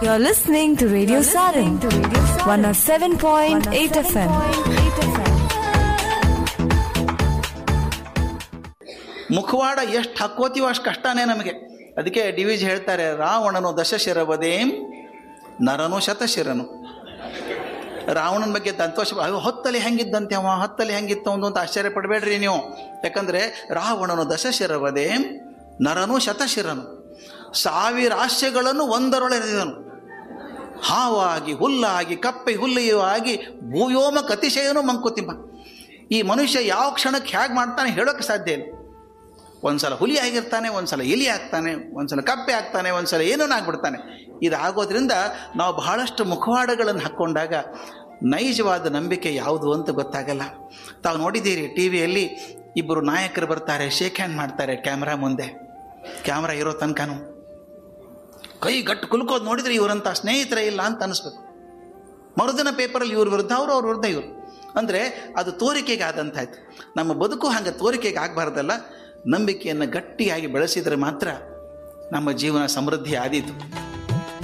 You're listening to Radio Sarin, 107.8 FM. ಮುಖವಾಡ ಎಷ್ಟು ಹಾಕೋತೀವೋ ಅಷ್ಟು ಕಷ್ಟನೇ ನಮಗೆ ಅದಕ್ಕೆ ಡಿ ವಿ ಜಿ ಹೇಳ್ತಾರೆ ರಾವಣನು ದಶಶಿರವದೇಂ ನರನು ಶತಶಿರನು ರಾವಣನ ಬಗ್ಗೆ ಸಂತೋಷ ಅಯ್ಯೋ ಹೊತ್ತಲ್ಲಿ ಹೆಂಗಿದ್ದಂತೆ ಅವ ಹೊತ್ತಲ್ಲಿ ಹೆಂಗಿತ್ತು ಒಂದು ಅಂತ ಆಶ್ಚರ್ಯ ಪಡಬೇಡ್ರಿ ನೀವು ಯಾಕಂದರೆ ರಾವಣನು ದಶಶಿರವದೇಂ ನರನು ಶತಶಿರನು ಸಾವಿರ ಆಶ್ಯಗಳನ್ನು ಒಂದರೊಳೆದನು ಹಾವಾಗಿ ಹುಲ್ಲಾಗಿ ಕಪ್ಪೆ ಹುಲ್ಲಿಯೂ ಆಗಿ ಭೂಯೋಮ ಕತಿಶಯನು ಮಂಕುತಿಮ್ಮ ಈ ಮನುಷ್ಯ ಯಾವ ಕ್ಷಣಕ್ಕೆ ಹೇಗೆ ಮಾಡ್ತಾನೆ ಹೇಳೋಕ್ಕೆ ಸಾಧ್ಯ ಇಲ್ಲ ಒಂದ್ಸಲ ಹುಲಿ ಆಗಿರ್ತಾನೆ ಒಂದ್ಸಲ ಇಲಿ ಆಗ್ತಾನೆ ಒಂದ್ಸಲ ಕಪ್ಪೆ ಆಗ್ತಾನೆ ಒಂದ್ಸಲ ಏನೋ ಆಗ್ಬಿಡ್ತಾನೆ ಇದಾಗೋದ್ರಿಂದ ನಾವು ಬಹಳಷ್ಟು ಮುಖವಾಡಗಳನ್ನು ಹಾಕ್ಕೊಂಡಾಗ ನೈಜವಾದ ನಂಬಿಕೆ ಯಾವುದು ಅಂತ ಗೊತ್ತಾಗಲ್ಲ ತಾವು ನೋಡಿದ್ದೀರಿ ಟಿ ವಿಯಲ್ಲಿ ಇಬ್ಬರು ನಾಯಕರು ಬರ್ತಾರೆ ಶೇಕ್ ಹ್ಯಾಂಡ್ ಮಾಡ್ತಾರೆ ಕ್ಯಾಮ್ರಾ ಮುಂದೆ ಕ್ಯಾಮ್ರಾ ಇರೋ ತನಕನೂ ಕೈ ಗಟ್ಟು ಕುಲ್ಕೋದು ನೋಡಿದ್ರೆ ಇವರಂಥ ಸ್ನೇಹಿತರೇ ಇಲ್ಲ ಅಂತ ಅನಿಸ್ಬೇಕು ಮರುದಿನ ಪೇಪರಲ್ಲಿ ಇವ್ರ ವಿರುದ್ಧ ಅವರು ಅವ್ರ ವಿರುದ್ಧ ಇವರು ಅಂದರೆ ಅದು ತೋರಿಕೆಗೆ ಆದಂತಾಯ್ತು ನಮ್ಮ ಬದುಕು ಹಾಗೆ ತೋರಿಕೆಗೆ ಆಗಬಾರ್ದಲ್ಲ ನಂಬಿಕೆಯನ್ನು ಗಟ್ಟಿಯಾಗಿ ಬೆಳೆಸಿದರೆ ಮಾತ್ರ ನಮ್ಮ ಜೀವನ ಸಮೃದ್ಧಿ ಆದೀತು